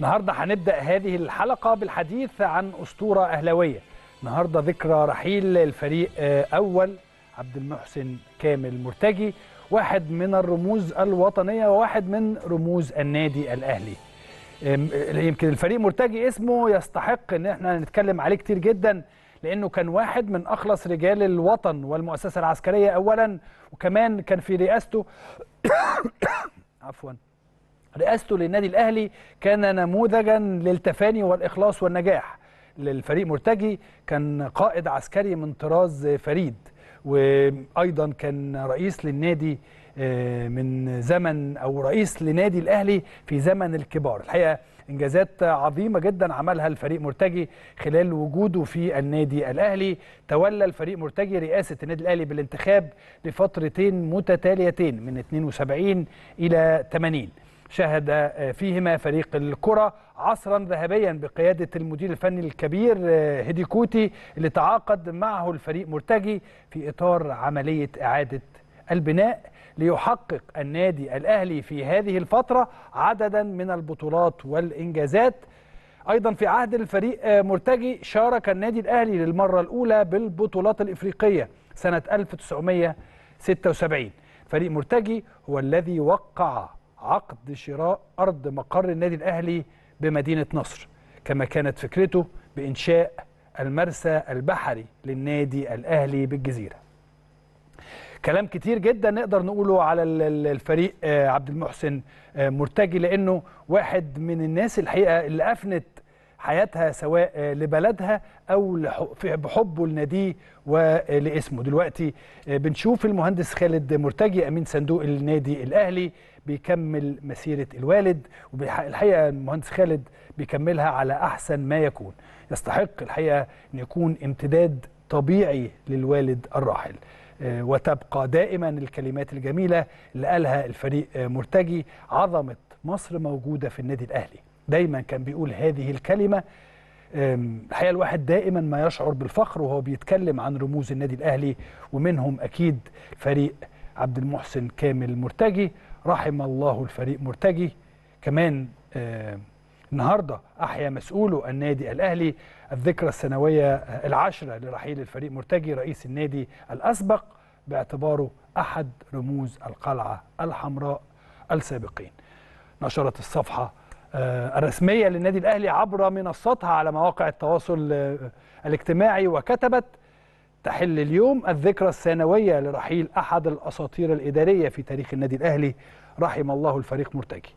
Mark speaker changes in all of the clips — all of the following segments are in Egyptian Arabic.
Speaker 1: النهارده هنبدا هذه الحلقه بالحديث عن اسطوره اهلاويه النهارده ذكرى رحيل الفريق آه، اول عبد المحسن كامل مرتجي واحد من الرموز الوطنيه وواحد من رموز النادي الاهلي آم، يمكن الفريق مرتجي اسمه يستحق ان احنا نتكلم عليه كتير جدا لانه كان واحد من اخلص رجال الوطن والمؤسسه العسكريه اولا وكمان كان في رئاسته عفوا رئاسته للنادي الاهلي كان نموذجا للتفاني والاخلاص والنجاح للفريق مرتجي كان قائد عسكري من طراز فريد وايضا كان رئيس للنادي آه، من زمن او رئيس لنادي الاهلي في زمن الكبار الحقيقه انجازات عظيمه جدا عملها الفريق مرتجي خلال وجوده في النادي الاهلي تولى الفريق مرتجي رئاسه النادي الاهلي بالانتخاب لفترتين متتاليتين من 72 الى 80 شهد فيهما فريق الكرة عصرا ذهبيا بقيادة المدير الفني الكبير هيدي كوتي اللي تعاقد معه الفريق مرتجي في إطار عملية إعادة البناء ليحقق النادي الأهلي في هذه الفترة عددا من البطولات والإنجازات أيضا في عهد الفريق مرتجي شارك النادي الأهلي للمرة الأولى بالبطولات الإفريقية سنة 1976 فريق مرتجي هو الذي وقع عقد شراء أرض مقر النادي الأهلي بمدينة نصر كما كانت فكرته بإنشاء المرسى البحري للنادي الأهلي بالجزيرة كلام كتير جدا نقدر نقوله على ال- ال- الفريق آه، عبد المحسن آه، مرتجي لأنه واحد من الناس الحقيقة اللي أفنت حياتها سواء آه، لبلدها او لح- في- بحبه لناديه ولاسمه دلوقتي آه، بنشوف المهندس خالد مرتجي امين صندوق النادي الاهلي بيكمل مسيره الوالد والحقيقه المهندس خالد بيكملها على احسن ما يكون يستحق الحقيقه ان يكون امتداد طبيعي للوالد الراحل آه، وتبقى دائما الكلمات الجميله اللي قالها الفريق آه، مرتجي عظمه مصر موجوده في النادي الاهلي دايما كان بيقول هذه الكلمه أم، الحقيقه الواحد دائما ما يشعر بالفخر وهو بيتكلم عن رموز النادي الاهلي ومنهم اكيد فريق عبد المحسن كامل مرتجي رحم الله الفريق مرتجي كمان آم، النهارده احيا مسؤوله النادي الاهلي الذكرى السنويه العاشره لرحيل الفريق مرتجي رئيس النادي الاسبق باعتباره احد رموز القلعه الحمراء السابقين نشرت الصفحة آه، الرسمية للنادي الأهلي عبر منصاتها على مواقع التواصل آه، الاجتماعي وكتبت تحل اليوم الذكرى السنوية لرحيل أحد الأساطير الإدارية في تاريخ النادي الأهلي رحم الله الفريق مرتجي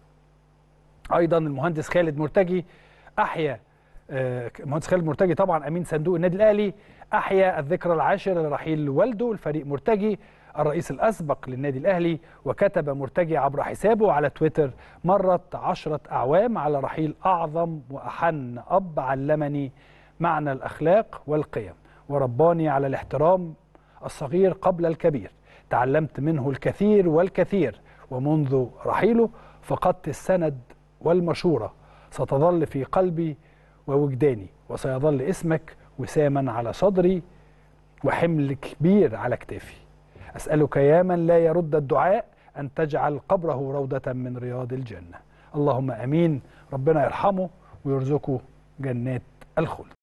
Speaker 1: ايضا المهندس خالد مرتجي احيا آه، المهندس خالد مرتجي طبعا امين صندوق النادي الاهلي احيا الذكرى العاشره لرحيل والده الفريق مرتجي الرئيس الاسبق للنادي الاهلي وكتب مرتجي عبر حسابه على تويتر مرت عشره اعوام على رحيل اعظم واحن اب علمني معنى الاخلاق والقيم ورباني على الاحترام الصغير قبل الكبير تعلمت منه الكثير والكثير ومنذ رحيله فقدت السند والمشورة ستظل في قلبي ووجداني وسيظل اسمك وساما على صدري وحمل كبير على كتافي أسألك يا من لا يرد الدعاء أن تجعل قبره روضة من رياض الجنة اللهم أمين ربنا يرحمه ويرزقه جنات الخلد